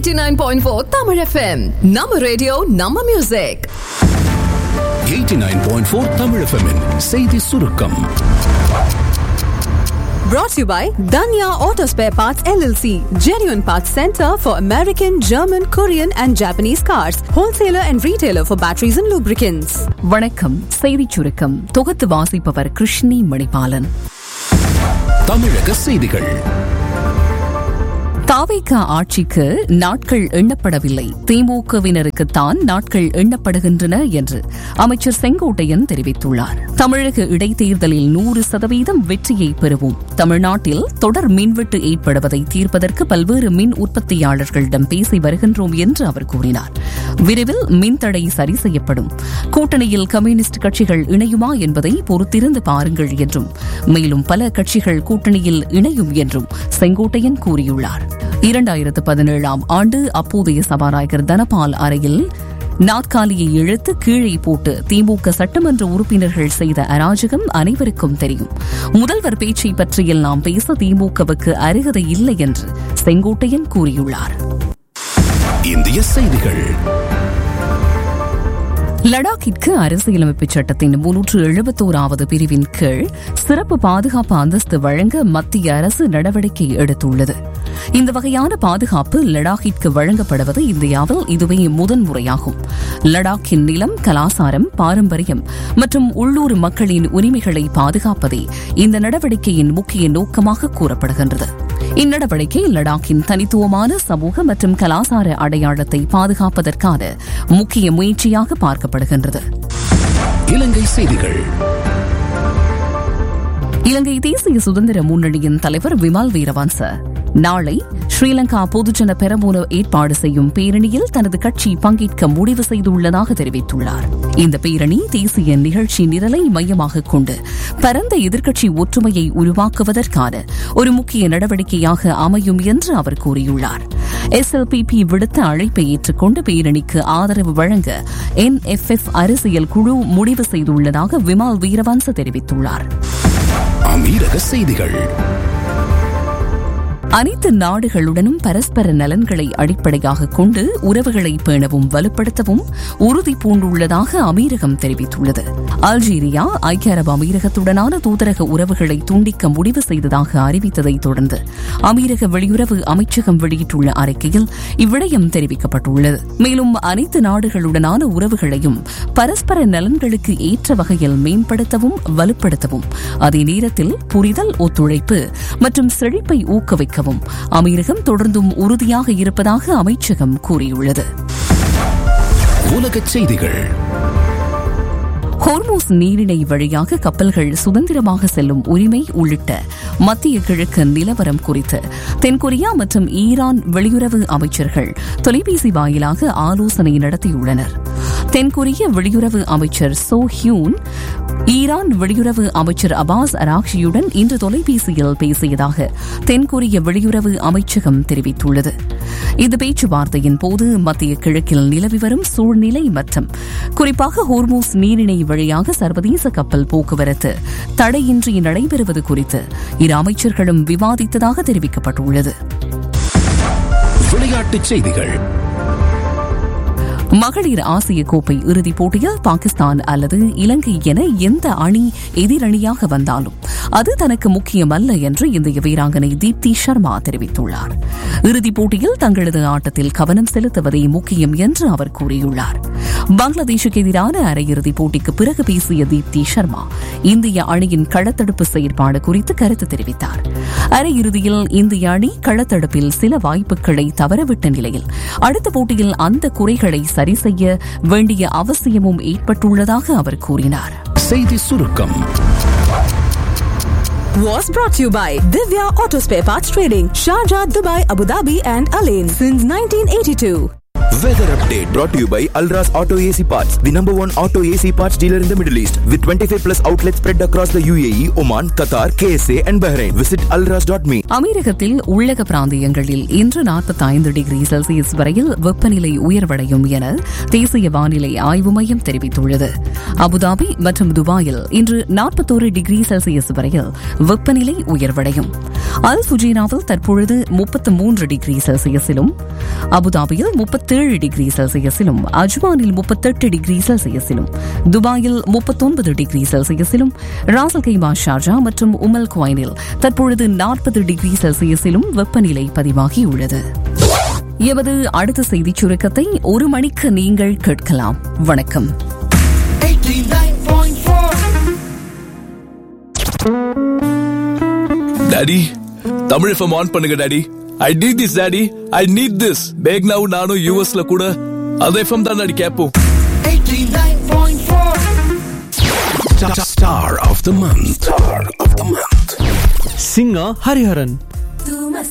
89.4 Tamil FM. நம்ம radio நம்ம music 89.4 Tamil எஃப்எம்மின் செய்தி சுருக்கம் Brought to you by Danya Auto Spare Parts LLC, genuine parts center for American, German, Korean and Japanese cars, wholesaler and retailer for batteries and lubricants. வணக்கம் செய்திச் சுருக்கம் தொகுத்து வாசிப்பவர் கிருஷ்ணி மணிபாலன் தமிழக செய்திகள் தாவேகா ஆட்சிக்கு நாட்கள் எண்ணப்படவில்லை திமுகவினருக்குத்தான் நாட்கள் எண்ணப்படுகின்றன என்று அமைச்சர் செங்கோட்டையன் தெரிவித்துள்ளார் தமிழக இடைத்தேர்தலில் நூறு சதவீதம் வெற்றியை பெறுவோம் தமிழ்நாட்டில் தொடர் மின்வெட்டு ஏற்படுவதை தீர்ப்பதற்கு பல்வேறு மின் உற்பத்தியாளர்களிடம் பேசி வருகின்றோம் என்று அவர் கூறினார் விரைவில் மின்தடை சரி செய்யப்படும் கூட்டணியில் கம்யூனிஸ்ட் கட்சிகள் இணையுமா என்பதை பொறுத்திருந்து பாருங்கள் என்றும் மேலும் பல கட்சிகள் கூட்டணியில் இணையும் என்றும் செங்கோட்டையன் கூறியுள்ளார் இரண்டாயிரத்து பதினேழாம் ஆண்டு அப்போதைய சபாநாயகர் தனபால் அறையில் நாற்காலியை இழுத்து கீழே போட்டு திமுக சட்டமன்ற உறுப்பினர்கள் செய்த அராஜகம் அனைவருக்கும் தெரியும் முதல்வர் பேச்சை பற்றியெல்லாம் பேச திமுகவுக்கு அருகதை இல்லை என்று செங்கோட்டையன் கூறியுள்ளார் இந்திய செய்திகள் லடாக்கிற்கு அரசியலமைப்பு சட்டத்தின் முன்னூற்று எழுபத்தோராவது பிரிவின் கீழ் சிறப்பு பாதுகாப்பு அந்தஸ்து வழங்க மத்திய அரசு நடவடிக்கை எடுத்துள்ளது இந்த வகையான பாதுகாப்பு லடாக்கிற்கு வழங்கப்படுவது இந்தியாவில் இதுவே முதன்முறையாகும் லடாக்கின் நிலம் கலாசாரம் பாரம்பரியம் மற்றும் உள்ளூர் மக்களின் உரிமைகளை பாதுகாப்பதே இந்த நடவடிக்கையின் முக்கிய நோக்கமாக கூறப்படுகின்றது இந்நடவடிக்கை லடாக்கின் தனித்துவமான சமூக மற்றும் கலாசார அடையாளத்தை பாதுகாப்பதற்கான முக்கிய முயற்சியாக பார்க்கப்படுகின்றது இலங்கை செய்திகள் இலங்கை தேசிய சுதந்திர முன்னணியின் தலைவர் விமல் வீரவன்ச நாளை ஸ்ரீலங்கா பொதுஜன பெரமுன ஏற்பாடு செய்யும் பேரணியில் தனது கட்சி பங்கேற்க முடிவு செய்துள்ளதாக தெரிவித்துள்ளார் இந்த பேரணி தேசிய நிகழ்ச்சி நிரலை மையமாக கொண்டு பரந்த எதிர்க்கட்சி ஒற்றுமையை உருவாக்குவதற்கான ஒரு முக்கிய நடவடிக்கையாக அமையும் என்று அவர் கூறியுள்ளார் எஸ்எல்பிபி விடுத்த அழைப்பை ஏற்றுக்கொண்டு பேரணிக்கு ஆதரவு வழங்க என்எஃப்எஃப் அரசியல் குழு முடிவு செய்துள்ளதாக விமல் வீரவன்ச தெரிவித்துள்ளார் அமீரக செய்திகள் அனைத்து நாடுகளுடனும் பரஸ்பர நலன்களை அடிப்படையாக கொண்டு உறவுகளை பேணவும் வலுப்படுத்தவும் உறுதி பூண்டுள்ளதாக அமீரகம் தெரிவித்துள்ளது அல்ஜீரியா ஐக்கிய அரபு அமீரகத்துடனான தூதரக உறவுகளை துண்டிக்க முடிவு செய்ததாக அறிவித்ததை தொடர்ந்து அமீரக வெளியுறவு அமைச்சகம் வெளியிட்டுள்ள அறிக்கையில் இவ்விடயம் தெரிவிக்கப்பட்டுள்ளது மேலும் அனைத்து நாடுகளுடனான உறவுகளையும் பரஸ்பர நலன்களுக்கு ஏற்ற வகையில் மேம்படுத்தவும் வலுப்படுத்தவும் அதே நேரத்தில் புரிதல் ஒத்துழைப்பு மற்றும் செழிப்பை ஊக்குவிக்க வைக்கவும் அமீரகம் தொடர்ந்தும் உறுதியாக இருப்பதாக அமைச்சகம் கூறியுள்ளது உலக செய்திகள் ஹோர்மோஸ் நீரிணை வழியாக கப்பல்கள் சுதந்திரமாக செல்லும் உரிமை உள்ளிட்ட மத்திய கிழக்கு நிலவரம் குறித்து தென்கொரியா மற்றும் ஈரான் வெளியுறவு அமைச்சர்கள் தொலைபேசி வாயிலாக ஆலோசனை நடத்தியுள்ளனர் தென்கொரிய வெளியுறவு அமைச்சர் சோ ஹியூன் ஈரான் வெளியுறவு அமைச்சர் அபாஸ் அராக்ஷியுடன் இன்று தொலைபேசியில் பேசியதாக தென்கொரிய வெளியுறவு அமைச்சகம் தெரிவித்துள்ளது இந்த பேச்சுவார்த்தையின் போது மத்திய கிழக்கில் நிலவி வரும் சூழ்நிலை மற்றும் குறிப்பாக ஹோர்மோஸ் நீரிணை வழியாக சர்வதேச கப்பல் போக்குவரத்து தடையின்றி நடைபெறுவது குறித்து இரு அமைச்சர்களும் விவாதித்ததாக தெரிவிக்கப்பட்டுள்ளது விளையாட்டுச் செய்திகள் மகளிர் ஆசிய கோப்பை இறுதிப் போட்டியில் பாகிஸ்தான் அல்லது இலங்கை என எந்த அணி எதிரணியாக வந்தாலும் அது தனக்கு முக்கியமல்ல என்று இந்திய வீராங்கனை தீப்தி சர்மா தெரிவித்துள்ளார் இறுதிப் போட்டியில் தங்களது ஆட்டத்தில் கவனம் செலுத்துவதே முக்கியம் என்று அவர் கூறியுள்ளார் பங்களாதேஷுக்கு எதிரான அரையிறுதிப் போட்டிக்கு பிறகு பேசிய தீப்தி சர்மா இந்திய அணியின் களத்தடுப்பு செயற்பாடு குறித்து கருத்து தெரிவித்தார் அரையிறுதியில் இந்திய அணி களத்தடுப்பில் சில வாய்ப்புகளை தவறவிட்ட நிலையில் அடுத்த போட்டியில் அந்த குறைகளை சரி செய்ய வேண்டிய அவசியமும் ஏற்பட்டுள்ளதாக அவர் கூறினார் செய்தி சுருக்கம் Was brought to you by Divya Auto Spare Parts Trading, Sharjah, Dubai, Abu Dhabi and Alain since 1982. Weather update brought to you by Alras Auto AC Parts, the number one auto AC parts dealer in the Middle East, with 25 plus outlets spread across the UAE, Oman, Qatar, KSA, and Bahrain. Visit alras.me. அமெரிக்கத்தில் உள்ளக பிராந்தியங்களில் இன்று 45 degree Celsius வரையில் வெப்பநிலை உயர்வடையும் என தேசிய வானிலை ஆய்வு மையம் தெரிவித்துள்ளது அபுதாபி மற்றும் துபாயில் இன்று 41 டிகிரி செல்சியஸ் வரையில் வெப்பநிலை உயர்வடையும் அல் ஃபுஜீனாவில் தற்பொழுது 33 டிகிரி செல்சியஸிலும் அபுதாபியில் 37 டிகிரி செல்சியஸிலும் அஜ்மானில் 38 டிகிரி செல்சியஸிலும் துபாயில் 39 டிகிரி செல்சியஸிலும் ராசல் கைமா ஷார்ஜா மற்றும் உமல் குவைனில் தற்பொழுது 40 டிகிரி செல்சியஸிலும் வெப்பநிலை பதிவாகியுள்ளது எமது அடுத்த செய்திச் சுருக்கத்தை ஒரு மணிக்கு நீங்கள் கேட்கலாம் வணக்கம் டாடி தமிழ் எஃப்எம் ஆன் பண்ணுங்க daddy I need this daddy I need this பேக்னாவும் நானும் யூஎஸ்ல கூட அந்த எஃப்எம் தான் டாடி கேட்போம் Star of the month. Star of the month. singer Hariharan.